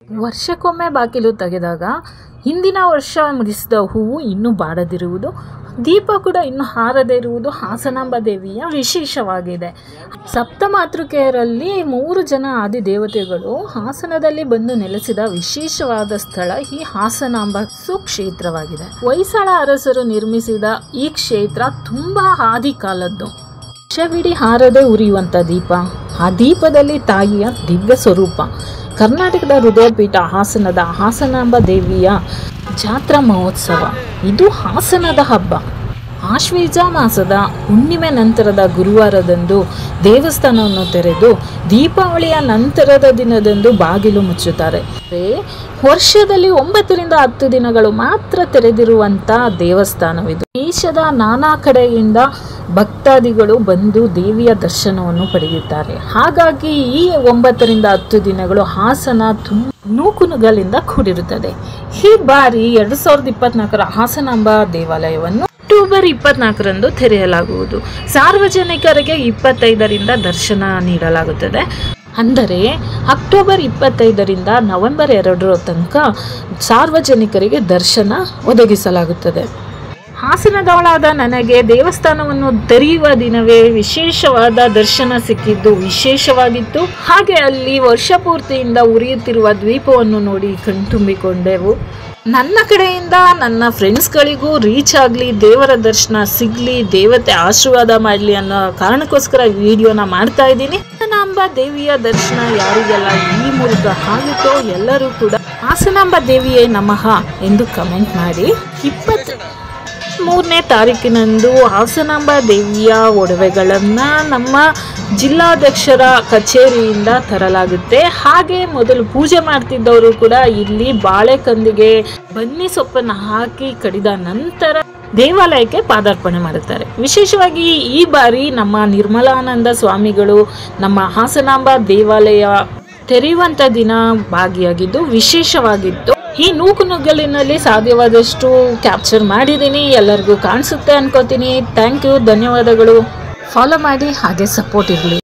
ವರ್ಷಕ್ಕೊಮ್ಮೆ ಬಾಗಿಲು ತೆಗೆದಾಗ ಹಿಂದಿನ ವರ್ಷ ಮುಡಿಸಿದ ಹೂವು ಇನ್ನೂ ಬಾಡದಿರುವುದು ದೀಪ ಕೂಡ ಇನ್ನೂ ಹಾರದೇ ಇರುವುದು ಹಾಸನಾಂಬ ದೇವಿಯ ವಿಶೇಷವಾಗಿದೆ ಸಪ್ತಮಾತೃಕೆಯರಲ್ಲಿ ಮೂರು ಜನ ಆದಿದೇವತೆಗಳು ಹಾಸನದಲ್ಲಿ ಬಂದು ನೆಲೆಸಿದ ವಿಶೇಷವಾದ ಸ್ಥಳ ಈ ಹಾಸನಾಂಬ ಸುಕ್ಷೇತ್ರವಾಗಿದೆ ಹೊಯ್ಸಳ ಅರಸರು ನಿರ್ಮಿಸಿದ ಈ ಕ್ಷೇತ್ರ ತುಂಬ ಆದಿ ಕಾಲದ್ದು ವರ್ಷವಿಡೀ ಹಾರದೆ ಉರಿಯುವಂಥ ದೀಪ ಆ ದೀಪದಲ್ಲಿ ತಾಯಿಯ ದಿವ್ಯ ಸ್ವರೂಪ ಕರ್ನಾಟಕದ ಹೃದಯಪೀಠ ಹಾಸನದ ಹಾಸನಾಂಬ ದೇವಿಯ ಜಾತ್ರಾ ಮಹೋತ್ಸವ ಇದು ಹಾಸನದ ಹಬ್ಬ ಆಶ್ವೀಜ ಮಾಸದ ಹುಣ್ಣಿಮೆ ನಂತರದ ಗುರುವಾರದಂದು ದೇವಸ್ಥಾನವನ್ನು ತೆರೆದು ದೀಪಾವಳಿಯ ನಂತರದ ದಿನದಂದು ಬಾಗಿಲು ಮುಚ್ಚುತ್ತಾರೆ ಅಂದ್ರೆ ವರ್ಷದಲ್ಲಿ ಒಂಬತ್ತರಿಂದ ಹತ್ತು ದಿನಗಳು ಮಾತ್ರ ತೆರೆದಿರುವಂಥ ದೇವಸ್ಥಾನವಿದು ದೇಶದ ನಾನಾ ಕಡೆಯಿಂದ ಭಕ್ತಾದಿಗಳು ಬಂದು ದೇವಿಯ ದರ್ಶನವನ್ನು ಪಡೆಯುತ್ತಾರೆ ಹಾಗಾಗಿ ಈ ಒಂಬತ್ತರಿಂದ ಹತ್ತು ದಿನಗಳು ಹಾಸನ ತುಂಬ ನೂಕುನುಗಲಿಂದ ಕೂಡಿರುತ್ತದೆ ಈ ಬಾರಿ ಎರಡು ಸಾವಿರದ ಇಪ್ಪತ್ನಾಲ್ಕರ ಹಾಸನಾಂಬ ದೇವಾಲಯವನ್ನು ಅಕ್ಟೋಬರ್ ಇಪ್ಪತ್ನಾಲ್ಕರಂದು ತೆರೆಯಲಾಗುವುದು ಸಾರ್ವಜನಿಕರಿಗೆ ಇಪ್ಪತ್ತೈದರಿಂದ ದರ್ಶನ ನೀಡಲಾಗುತ್ತದೆ ಅಂದರೆ ಅಕ್ಟೋಬರ್ ಇಪ್ಪತ್ತೈದರಿಂದ ನವೆಂಬರ್ ಎರಡರ ತನಕ ಸಾರ್ವಜನಿಕರಿಗೆ ದರ್ಶನ ಒದಗಿಸಲಾಗುತ್ತದೆ ಹಾಸನದವಳಾದ ನನಗೆ ದೇವಸ್ಥಾನವನ್ನು ತೆರೆಯುವ ದಿನವೇ ವಿಶೇಷವಾದ ದರ್ಶನ ಸಿಕ್ಕಿದ್ದು ವಿಶೇಷವಾಗಿತ್ತು ಹಾಗೆ ಅಲ್ಲಿ ವರ್ಷ ಪೂರ್ತಿಯಿಂದ ಉರಿಯುತ್ತಿರುವ ದ್ವೀಪವನ್ನು ನೋಡಿ ಕಣ್ತುಂಬಿಕೊಂಡೆವು ನನ್ನ ಕಡೆಯಿಂದ ನನ್ನ ಫ್ರೆಂಡ್ಸ್ಗಳಿಗೂ ರೀಚ್ ಆಗಲಿ ದೇವರ ದರ್ಶನ ಸಿಗಲಿ ದೇವತೆ ಆಶೀರ್ವಾದ ಮಾಡಲಿ ಅನ್ನೋ ಕಾರಣಕ್ಕೋಸ್ಕರ ವಿಡಿಯೋನ ಮಾಡ್ತಾ ಇದ್ದೀನಿ ಹಾಸನಾಂಬ ದೇವಿಯ ದರ್ಶನ ಯಾರಿಗೆಲ್ಲ ಈ ಮೂಲಕ ಆಗುತ್ತೋ ಎಲ್ಲರೂ ಕೂಡ ಹಾಸನಾಂಬ ದೇವಿಯೇ ನಮಃ ಎಂದು ಕಮೆಂಟ್ ಮಾಡಿ ಇಪ್ಪತ್ತು ಮೂರನೇ ತಾರೀಕಿನಂದು ಹಾಸನಾಂಬ ದೇವಿಯ ಒಡವೆಗಳನ್ನು ನಮ್ಮ ಜಿಲ್ಲಾಧ್ಯಕ್ಷರ ಕಚೇರಿಯಿಂದ ತರಲಾಗುತ್ತೆ ಹಾಗೆ ಮೊದಲು ಪೂಜೆ ಮಾಡ್ತಿದ್ದವರು ಕೂಡ ಇಲ್ಲಿ ಬಾಳೆಕಂದಿಗೆ ಬನ್ನಿ ಸೊಪ್ಪನ್ನು ಹಾಕಿ ಕಡಿದ ನಂತರ ದೇವಾಲಯಕ್ಕೆ ಪಾದಾರ್ಪಣೆ ಮಾಡುತ್ತಾರೆ ವಿಶೇಷವಾಗಿ ಈ ಬಾರಿ ನಮ್ಮ ನಿರ್ಮಲಾನಂದ ಸ್ವಾಮಿಗಳು ನಮ್ಮ ಹಾಸನಾಂಬ ದೇವಾಲಯ ತೆರೆಯುವಂಥ ದಿನ ಭಾಗಿಯಾಗಿದ್ದು ವಿಶೇಷವಾಗಿತ್ತು ಈ ನೂಕುನುಗ್ಗಲಿನಲ್ಲಿ ಸಾಧ್ಯವಾದಷ್ಟು ಕ್ಯಾಪ್ಚರ್ ಮಾಡಿದ್ದೀನಿ ಎಲ್ಲರಿಗೂ ಕಾಣಿಸುತ್ತೆ ಅನ್ಕೋತೀನಿ ಥ್ಯಾಂಕ್ ಯು ಧನ್ಯವಾದಗಳು ಫಾಲೋ ಮಾಡಿ ಹಾಗೆ ಸಪೋರ್ಟ್ ಇರಲಿ